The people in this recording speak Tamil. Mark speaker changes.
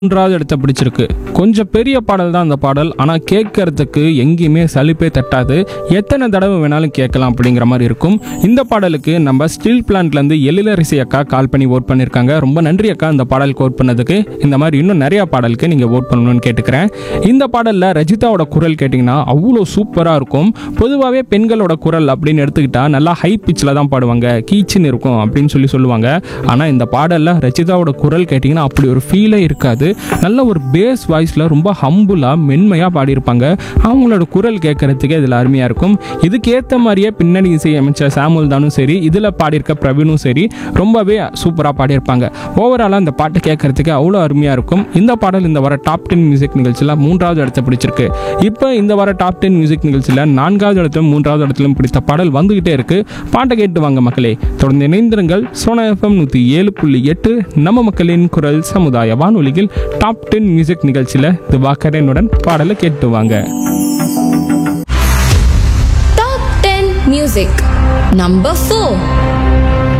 Speaker 1: மூன்றாவது இடத்த பிடிச்சிருக்கு கொஞ்சம் பெரிய பாடல் தான் அந்த பாடல் ஆனால் கேட்கறதுக்கு எங்கேயுமே சலிப்பே தட்டாது எத்தனை தடவை வேணாலும் கேட்கலாம் அப்படிங்கிற மாதிரி இருக்கும் இந்த பாடலுக்கு நம்ம ஸ்டீல் பிளான்ட்லேருந்து எழிலரசி அக்கா கால் பண்ணி ஓட் பண்ணியிருக்காங்க ரொம்ப நன்றி அக்கா இந்த பாடலுக்கு ஓட் பண்ணதுக்கு இந்த மாதிரி இன்னும் நிறையா பாடலுக்கு நீங்கள் ஓட் பண்ணணும்னு கேட்டுக்கிறேன் இந்த பாடலில் ரஜிதாவோட குரல் கேட்டிங்கன்னா அவ்வளோ சூப்பராக இருக்கும் பொதுவாகவே பெண்களோட குரல் அப்படின்னு எடுத்துக்கிட்டா நல்லா ஹை பிச்சில் தான் பாடுவாங்க கீச்சுன்னு இருக்கும் அப்படின்னு சொல்லி சொல்லுவாங்க ஆனால் இந்த பாடலில் ரச்சிதாவோட குரல் கேட்டிங்கன்னா அப்படி ஒரு ஃபீலே இருக்காது நல்ல ஒரு பேஸ் வாய்ஸில் ரொம்ப ஹம்புலாக மென்மையாக பாடியிருப்பாங்க அவங்களோட குரல் கேட்கறதுக்கே இதில் அருமையாக இருக்கும் இதுக்கு ஏற்ற மாதிரியே பின்னணி இசையமைச்சர் சாமுல் தானும் சரி இதில் பாடியிருக்க பிரவீனும் சரி ரொம்பவே சூப்பராக பாடியிருப்பாங்க ஓவராலாக இந்த பாட்டு கேட்கறதுக்கு அவ்வளோ அருமையாக இருக்கும் இந்த பாடல் இந்த வர டாப் டென் மியூசிக் நிகழ்ச்சியில் மூன்றாவது இடத்தை பிடிச்சிருக்கு இப்போ இந்த வர டாப் டென் மியூசிக் நிகழ்ச்சியில் நான்காவது இடத்திலும் மூன்றாவது இடத்திலும் பிடித்த பாடல் வந்துகிட்டே இருக்கு பாட்டை கேட்டு வாங்க மக்களே தொடர்ந்து இணைந்திருங்கள் சோனா எஃப்எம் நூற்றி ஏழு புள்ளி எட்டு நம்ம மக்களின் குரல் சமுதாய வானொலியில் டாப் டென் மியூசிக் நிகழ்ச்சியில் திவாகரனுடன் பாடலை கேட்டு வாங்க
Speaker 2: Top 10 Music Number 4